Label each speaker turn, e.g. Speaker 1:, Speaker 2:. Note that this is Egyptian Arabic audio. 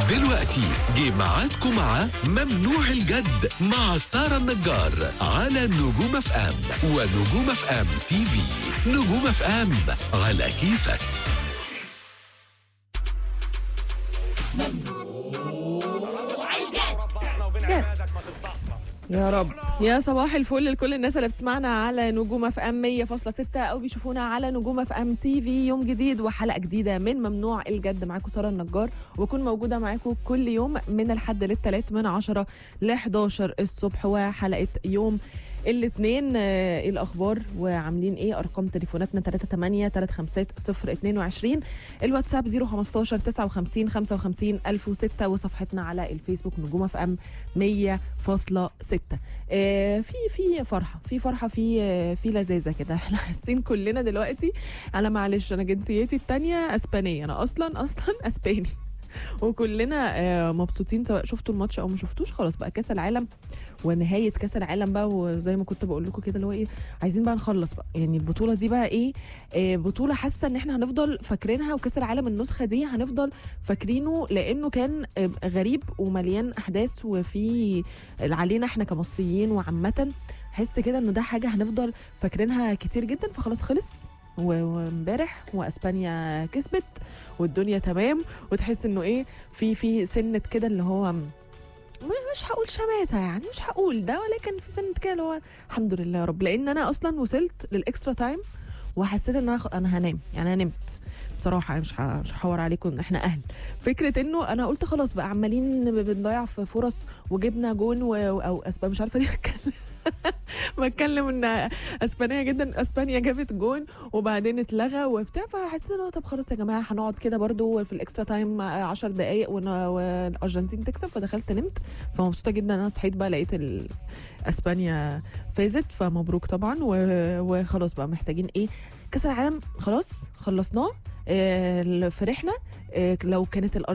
Speaker 1: دلوقتي جه ميعادكم مع ممنوع الجد مع سارة النجار على نجوم اف ام ونجوم اف ام تي في نجوم اف ام على كيفك
Speaker 2: يا رب يا صباح الفل لكل الناس اللي بتسمعنا على نجوم اف ام 100.6 او بيشوفونا على نجوم اف ام تي في يوم جديد وحلقه جديده من ممنوع الجد معاكم ساره النجار واكون موجوده معاكم كل يوم من الحد للثلاث من 10 ل 11 الصبح وحلقه يوم الاثنين آه، ايه الاخبار وعاملين ايه ارقام تليفوناتنا 38 35 022 الواتساب 015 59 55 1006 وصفحتنا على الفيسبوك نجوم اف ام 100.6 آه، في في فرحه في فرحه في آه، في لذاذه كده احنا حاسين كلنا دلوقتي انا معلش انا جنسيتي الثانيه اسبانيه انا اصلا اصلا اسباني وكلنا آه، مبسوطين سواء شفتوا الماتش او ما شفتوش خلاص بقى كاس العالم ونهايه كاس العالم بقى وزي ما كنت بقول لكم كده اللي هو ايه عايزين بقى نخلص بقى يعني البطوله دي بقى ايه آه، بطوله حاسه ان احنا هنفضل فاكرينها وكاس العالم النسخه دي هنفضل فاكرينه لانه كان آه، غريب ومليان احداث وفي علينا احنا كمصريين وعامه حس كده انه ده حاجه هنفضل فاكرينها كتير جدا فخلاص خلص و- وامبارح واسبانيا كسبت والدنيا تمام وتحس انه ايه في في سنه كده اللي هو م- مش هقول شماتة يعني مش هقول ده ولكن في سنة كده اللي هو الحمد لله يا رب لان انا اصلا وصلت للاكسترا تايم وحسيت ان انا خ- انا هنام يعني انا نمت بصراحة يعني مش ه- مش هحور عليكم إن احنا اهل فكرة انه انا قلت خلاص بقى عمالين ب- بنضيع في فرص وجبنا جون و... او اسبانيا مش عارفة دي بتكلم بتكلم ان اسبانيا جدا اسبانيا جابت جون وبعدين اتلغى وبتاع فحسيت ان هو طب خلاص يا جماعه هنقعد كده برضو في الاكسترا تايم 10 دقائق ون- والارجنتين تكسب فدخلت نمت فمبسوطه جدا انا صحيت بقى لقيت ال- اسبانيا فازت فمبروك طبعا و- وخلاص بقى محتاجين ايه كاس العالم خلاص خلصناه آه، فرحنا آه، لو كانت الأرجنتين